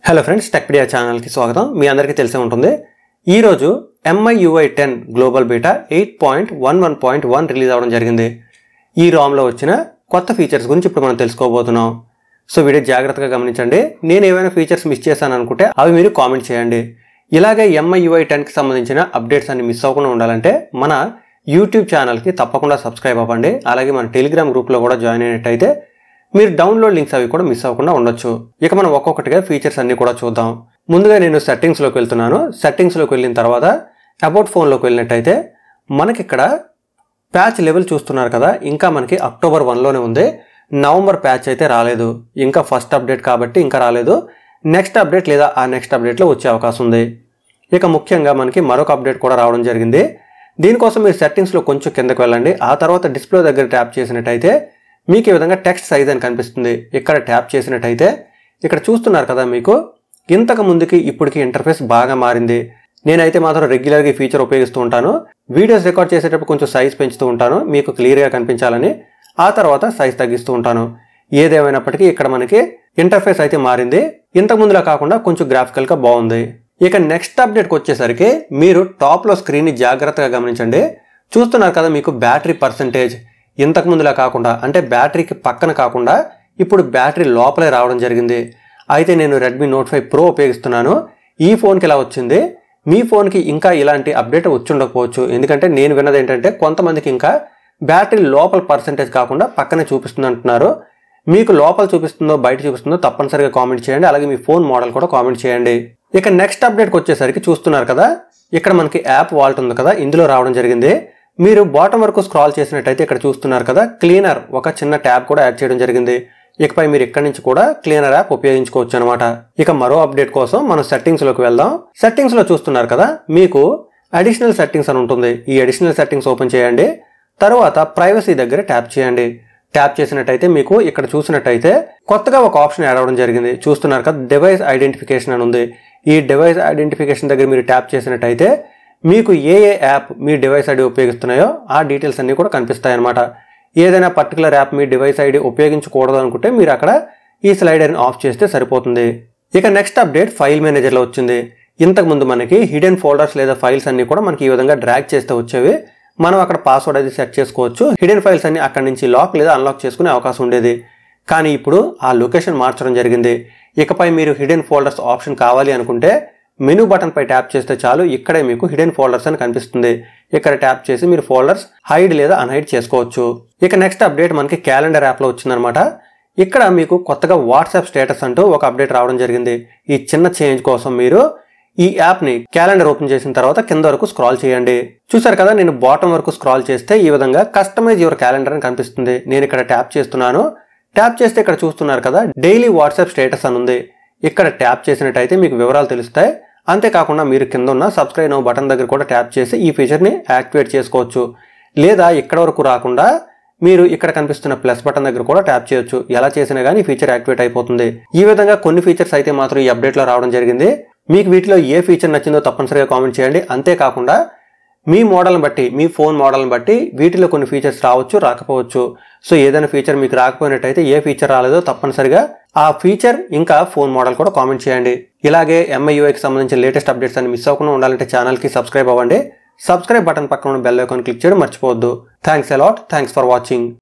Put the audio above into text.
hello friends Techpedia ఛానల్కి స్వాగతం మీ అందరికీ తెలిసే ఉంటుంది ఈరోజు MI UI ten global beta eight point one one point one release అవ్వడం జరిగింది ఈ రామ్లో వచ్చిన కొత్త ఫీచర్స్ గురించి ఇప్పుడు మనం తెలుసుకోబోతున్నాం సో వీడియో జాగ్రత్తగా గమనించండి నేను ఏమైనా ఫీచర్స్ మిస్ చేశాను అనుకుంటే అవి మీరు కామెంట్ చేయండి ఇలాగే ఎంఐ యూఐ టెన్కి సంబంధించిన అప్డేట్స్ అన్ని మిస్ అవ్వకుండా ఉండాలంటే మన యూట్యూబ్ ఛానల్కి తప్పకుండా సబ్స్క్రైబ్ అవ్వండి అలాగే మన టెలిగ్రామ్ గ్రూప్లో కూడా జాయిన్ అయినట్టయితే మీరు డౌన్లోడ్ లింక్స్ అవి కూడా మిస్ అవ్వకుండా ఉండొచ్చు ఇక మనం ఒక్కొక్కటిగా ఫీచర్స్ అన్ని కూడా చూద్దాం ముందుగా నేను సెట్టింగ్స్లోకి వెళ్తున్నాను సెట్టింగ్స్లోకి వెళ్ళిన తర్వాత అబౌట్ ఫోన్లోకి వెళ్ళినట్టయితే మనకి ఇక్కడ ప్యాచ్ లెవెల్ చూస్తున్నారు కదా ఇంకా మనకి అక్టోబర్ వన్లోనే ఉంది నవంబర్ ప్యాచ్ అయితే రాలేదు ఇంకా ఫస్ట్ అప్డేట్ కాబట్టి ఇంకా రాలేదు నెక్స్ట్ అప్డేట్ లేదా ఆ నెక్స్ట్ అప్డేట్లో వచ్చే అవకాశం ఉంది ఇక ముఖ్యంగా మనకి మరొక అప్డేట్ కూడా రావడం జరిగింది దీనికోసం మీరు సెట్టింగ్స్లో కొంచెం కిందకు వెళ్ళండి ఆ తర్వాత డిస్ప్లే దగ్గర ట్యాప్ చేసినట్టయితే మీకు ఈ విధంగా టెక్స్ట్ సైజ్ అని కనిపిస్తుంది ఇక్కడ ట్యాప్ చేసినట్టయితే ఇక్కడ చూస్తున్నారు కదా మీకు ఇంతకు ముందుకి ఇప్పటికి ఇంటర్ఫేస్ బాగా మారింది నేనైతే మాత్రం రెగ్యులర్గా ఈ ఫీచర్ ఉపయోగిస్తూ ఉంటాను వీడియోస్ రికార్డ్ చేసేటప్పుడు కొంచెం సైజ్ పెంచుతూ ఉంటాను మీకు క్లియర్గా కనిపించాలని ఆ తర్వాత సైజ్ తగ్గిస్తూ ఉంటాను ఏదేమైనప్పటికీ ఇక్కడ మనకి ఇంటర్ఫేస్ అయితే మారింది ఇంతకు ముందులా కాకుండా కొంచెం గ్రాఫికల్గా బాగుంది ఇక నెక్స్ట్ అప్డేట్కి వచ్చేసరికి మీరు టాప్లో స్క్రీన్ని జాగ్రత్తగా గమనించండి చూస్తున్నారు కదా మీకు బ్యాటరీ పర్సంటేజ్ ఇంతకు ముందులా కాకుండా అంటే బ్యాటరీకి పక్కన కాకుండా ఇప్పుడు బ్యాటరీ లోపలే రావడం జరిగింది అయితే నేను రెడ్మీ నోట్ ఫైవ్ ప్రో ఉపయోగిస్తున్నాను ఈ ఫోన్కి ఇలా వచ్చింది మీ ఫోన్కి ఇంకా ఇలాంటి అప్డేట్ వచ్చి ఉండకపోవచ్చు ఎందుకంటే నేను విన్నది ఏంటంటే కొంతమందికి ఇంకా బ్యాటరీ లోపల పర్సంటేజ్ కాకుండా పక్కనే చూపిస్తుంది అంటున్నారు మీకు లోపల చూపిస్తుందో బయట చూపిస్తుందో తప్పనిసరిగా కామెంట్ చేయండి అలాగే మీ ఫోన్ మోడల్ కూడా కామెంట్ చేయండి ఇక నెక్స్ట్ అప్డేట్కి వచ్చేసరికి చూస్తున్నారు కదా ఇక్కడ మనకి యాప్ వాల్ట్ ఉంది కదా ఇందులో రావడం జరిగింది మీరు బాటం వరకు స్క్రాల్ చేసినట్టయితే ఇక్కడ చూస్తున్నారు కదా క్లీనర్ ఒక చిన్న ట్యాబ్ కూడా యాడ్ చేయడం జరిగింది ఇకపై మీరు ఇక్కడి నుంచి కూడా క్లీనర్ యాప్ ఉపయోగించుకోవచ్చు అనమాట ఇక మరో అప్డేట్ కోసం మనం సెట్టింగ్స్ లోకి వెళ్దాం సెట్టింగ్స్ లో చూస్తున్నారు కదా మీకు అడిషనల్ సెట్టింగ్స్ అని ఉంటుంది ఈ అడిషనల్ సెట్టింగ్స్ ఓపెన్ చేయండి తర్వాత ప్రైవసీ దగ్గర ట్యాప్ చేయండి ట్యాప్ చేసినట్టయితే మీకు ఇక్కడ చూసినట్టయితే కొత్తగా ఒక ఆప్షన్ యాడ్ అవ్వడం జరిగింది చూస్తున్నారు కదా డివైస్ ఐడెంటిఫికేషన్ అని ఉంది ఈ డివైస్ ఐడెంటిఫికేషన్ దగ్గర మీరు ట్యాప్ చేసినట్టయితే మీకు ఏ ఏ యాప్ మీ డివైస్ ఐడి ఉపయోగిస్తున్నాయో ఆ డీటెయిల్స్ అన్నీ కూడా కనిపిస్తాయి అనమాట ఏదైనా పర్టికులర్ యాప్ మీ డివైస్ ఐడి ఉపయోగించకూడదు అనుకుంటే మీరు అక్కడ ఈ స్లైడర్ని ఆఫ్ చేస్తే సరిపోతుంది ఇక నెక్స్ట్ అప్డేట్ ఫైల్ మేనేజర్లో వచ్చింది ఇంతకుముందు మనకి హిడెన్ ఫోల్డర్స్ లేదా ఫైల్స్ అన్ని కూడా మనకి ఈ విధంగా డ్రాగ్ చేస్తే వచ్చేవి మనం అక్కడ పాస్వర్డ్ అది సెట్ చేసుకోవచ్చు హిడెన్ ఫైల్స్ అన్ని అక్కడి నుంచి లాక్ లేదా అన్లాక్ చేసుకునే అవకాశం ఉండేది కానీ ఇప్పుడు ఆ లొకేషన్ మార్చడం జరిగింది ఇకపై మీరు హిడెన్ ఫోల్డర్స్ ఆప్షన్ కావాలి అనుకుంటే మెనూ బటన్ పై ట్యాప్ చేస్తే చాలు ఇక్కడే మీకు హిడెన్ ఫోల్డర్స్ అని కనిపిస్తుంది ఇక్కడ ట్యాప్ చేసి మీరు ఫోల్డర్స్ హైడ్ లేదా అన్హైడ్ చేసుకోవచ్చు ఇక నెక్స్ట్ అప్డేట్ మనకి క్యాలెండర్ యాప్లో వచ్చిందనమాట ఇక్కడ మీకు కొత్తగా వాట్సాప్ స్టేటస్ అంటూ ఒక అప్డేట్ రావడం జరిగింది ఈ చిన్న చేంజ్ కోసం మీరు ఈ యాప్ని క్యాలెండర్ ఓపెన్ చేసిన తర్వాత కింద వరకు స్క్రాల్ చేయండి చూసారు కదా నేను బాటం వరకు స్క్రాల్ చేస్తే ఈ విధంగా కస్టమైజ్ యువర్ క్యాలెండర్ అని కనిపిస్తుంది నేను ఇక్కడ ట్యాప్ చేస్తున్నాను ట్యాప్ చేస్తే ఇక్కడ చూస్తున్నారు కదా డైలీ వాట్సాప్ స్టేటస్ అని ఉంది ఇక్కడ ట్యాప్ చేసినట్టయితే మీకు వివరాలు తెలుస్తాయి అంతేకాకుండా మీరు కింద ఉన్న సబ్స్క్రైబ్ నో బటన్ దగ్గర కూడా ట్యాప్ చేసి ఈ ఫీచర్ని యాక్టివేట్ చేసుకోవచ్చు లేదా ఇక్కడ వరకు రాకుండా మీరు ఇక్కడ కనిపిస్తున్న ప్లస్ బటన్ దగ్గర కూడా ట్యాప్ చేయొచ్చు ఎలా చేసినా కానీ ఈ ఫీచర్ యాక్టివేట్ అయిపోతుంది ఈ విధంగా కొన్ని ఫీచర్స్ అయితే మాత్రం ఈ అప్డేట్లో రావడం జరిగింది మీకు వీటిలో ఏ ఫీచర్ నచ్చిందో తప్పనిసరిగా కామెంట్ చేయండి అంతేకాకుండా మీ మోడల్ని బట్టి మీ ఫోన్ మోడల్ని బట్టి వీటిలో కొన్ని ఫీచర్స్ రావచ్చు రాకపోవచ్చు సో ఏదైనా ఫీచర్ మీకు రాకపోయినట్టయితే ఏ ఫీచర్ రాలేదో తప్పనిసరిగా ఆ ఫీచర్ ఇంకా ఫోన్ మోడల్ కూడా కామెంట్ చేయండి ఇలాగే ఎంఐయూఐకి సంబంధించిన లేటెస్ట్ అప్డేట్స్ అన్ని మిస్ అవ్వకుండా ఉండాలంటే ఛానల్కి సబ్స్క్రైబ్ అవ్వండి సబ్స్క్రైబ్ బటన్ పక్కన ఉన్న బెల్ ఐకాన్ క్లిక్ చేయడం మర్చిపోవద్దు thanks a lot thanks for watching